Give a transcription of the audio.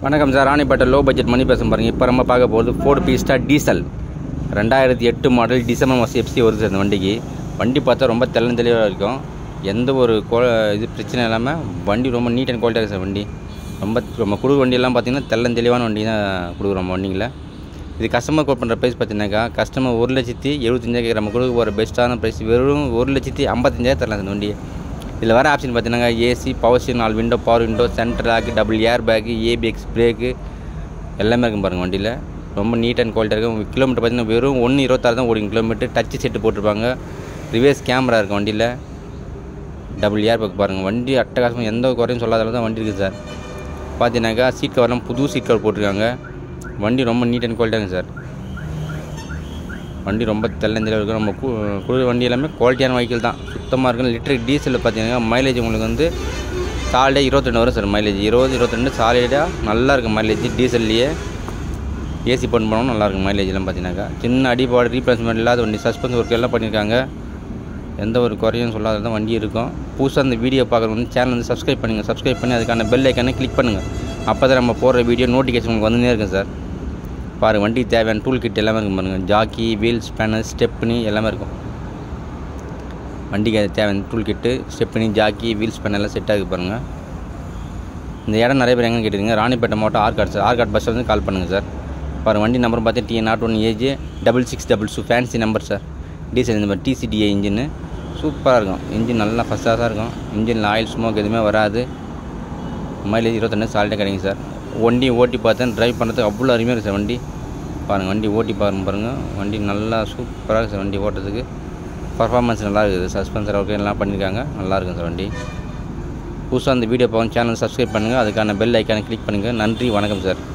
வணக்கம் sir Ranipet low budget Mani பேசும் பாருங்க இப்போ நம்ம பார்க்க போகிறது ஃபோர்டு பீஸ்டா டீசல் ரெண்டாயிரத்தி எட்டு மாடல் டிசம்பர் மாதம் எஃப்சி வருது சார் இந்த வண்டிக்கு வண்டி பார்த்தா ரொம்ப தெல்ல தெளிவாக இருக்கும் எந்த ஒரு கோ இது பிரச்சனை இல்லாமல் வண்டி ரொம்ப நீட் அண்ட் குவாலிட்டியாக இருக்குது சார் வண்டி ரொம்ப நம்ம கொடுக்குற வண்டியெல்லாம் பார்த்தீங்கன்னா தெல்ல தெளிவான வண்டி தான் கொடுக்குறோம் நம்ம வண்டிங்கள இது கஸ்டமர் கோட் பண்ணுற ப்ரைஸ் பார்த்தீங்கன்னாக்கா கஸ்டமர் ஒரு லட்சத்தி எழுபத்தஞ்சாயிரம் கேட்குற நம்ம கொடுக்க போகிற பெஸ்ட்டான ப்ரைஸ் வெறும் ஒரு லட்சத்தி ஐம்பத்தஞ்சாயிரம் தரலாம் இந்த வண்டியை இதில் வர ஆப்ஷன் பார்த்தீங்கன்னா ஏசி பவர் ஸ்டீரிங் நாலு window power window center lock double air bag ABS brake எல்லாமே இருக்கும் பாருங்கள் வண்டியில் ரொம்ப நீட் அண்ட் குவாலிட்டியாக இருக்கும் கிலோமீட்டர் பார்த்தீங்கன்னா வெறும் ஒன்று இருபத்தாறு தான் ஓடிங்க கிலோமீட்டர் டச் செட்டு போட்டிருப்பாங்க ரிவேர்ஸ் கேமரா இருக்கும் வண்டியில் டபுள் ஏர் பேக் பாருங்கள் வண்டி அட்டகாசமாக எந்த ஒரு குறையும் சொல்லாத அளவு தான் வண்டி இருக்குது சார் பார்த்தீங்கன்னாக்கா சீட் கவர்லாம் புது சீட் கவர் போட்டிருக்காங்க வண்டி ரொம்ப நீட் அண்ட் குவாலிட்டியாக இருக்குது சார் வண்டி ரொம்ப தெல்லந்தில் இருக்கும் நம்ம கு குளிர் வண்டி எல்லாமே குவாலிட்டியான வெஹிக்கிள் தான் சுத்தமாக இருக்கும் லிட்டருக்கு டீசலில் பார்த்தீங்கன்னா மைலேஜ் உங்களுக்கு வந்து சாலிடாக இருபத்தெண்டு வரும் சார் மைலேஜ் இருபது இருபத்தெண்டு சாலிடாக நல்லா இருக்கும் மைலேஜ் டீசல்லையே ஏசி பண்ண போனோம் நல்லாயிருக்கும் மைலேஜ்லாம் பார்த்தீங்கன்னாக்கா சின்ன அடிபாடு ரீப்ளேஸ்மெண்ட் இல்லாத வண்டி சஸ்பென்ஸ் ஒர்க் எல்லாம் பண்ணியிருக்காங்க எந்த ஒரு குறையும் சொல்லாத தான் வண்டி இருக்கும் புதுசாக அந்த வீடியோ பார்க்குறவங்க சேனல் வந்து சப்ஸ்கிரைப் பண்ணுங்கள் சப்ஸ்கிரைப் பண்ணி அதுக்கான பெல் ஐக்கானை கிளிக் பண்ணுங்கள் அப்போ தான் நம்ம போடுற வீடியோ நோட்டிஃபிகேஷன் உங்களுக்கு வந்துனே இருக்கும் சார் பாருங்கள் வண்டிக்கு தேவையான டூல் கிட் எல்லாமே இருக்கும் பாருங்கள் ஜாக்கி வீல் ஸ்பேனர் ஸ்டெப்னி எல்லாமே இருக்கும் வண்டிக்கு அது தேவையான tool kit stepney jack wheel spanner எல்லாம் செட் ஆகுது பாருங்கள் இந்த இடம் நிறைய பேர் எங்கே கேட்டுருங்க ராணிப்பேட்டை மாவட்டம் ஆர்காட் சார் ஆர்காட் பஸ் வந்து கால் பண்ணுங்கள் சார் பாருங்கள் வண்டி நம்பர் பார்த்து T naught one H double six double two fancy number sir diesel இந்த மாதிரி டிசிடிஏ இன்ஜின்னு சூப்பராக இருக்கும் இன்ஜின் நல்லா ஃபஸ்ட் கிளாஸாக இருக்கும் இன்ஜினில் ஆயில் ஸ்மோக் எதுவுமே வராது மைலேஜ் இருபத்தெண்டு சாலிட்டாக கிடைக்கும் சார் வண்டி ஓட்டி பார்த்தேன் ட்ரைவ் பண்ணுறதுக்கு அவ்வளோ அருமையாக இருக்குது சார் வண்டி பாருங்கள் வண்டி ஓட்டி பாருங்க பாருங்கள் வண்டி நல்லா சூப்பராக இருக்குது சார் வண்டி ஓட்டுறதுக்கு பர்ஃபார்மன்ஸ் நல்லா இருக்குது சஸ்பென்சர் ஒர்க்கு எல்லாம் பண்ணியிருக்காங்க நல்லா இருக்கும் சார் வண்டி புதுசாக அந்த வீடியோ பார்க்க சேனல் சப்ஸ்கிரைப் பண்ணுங்கள் அதுக்கான பெல் ஐக்கானை கிளிக் பண்ணுங்கள் நன்றி வணக்கம் சார்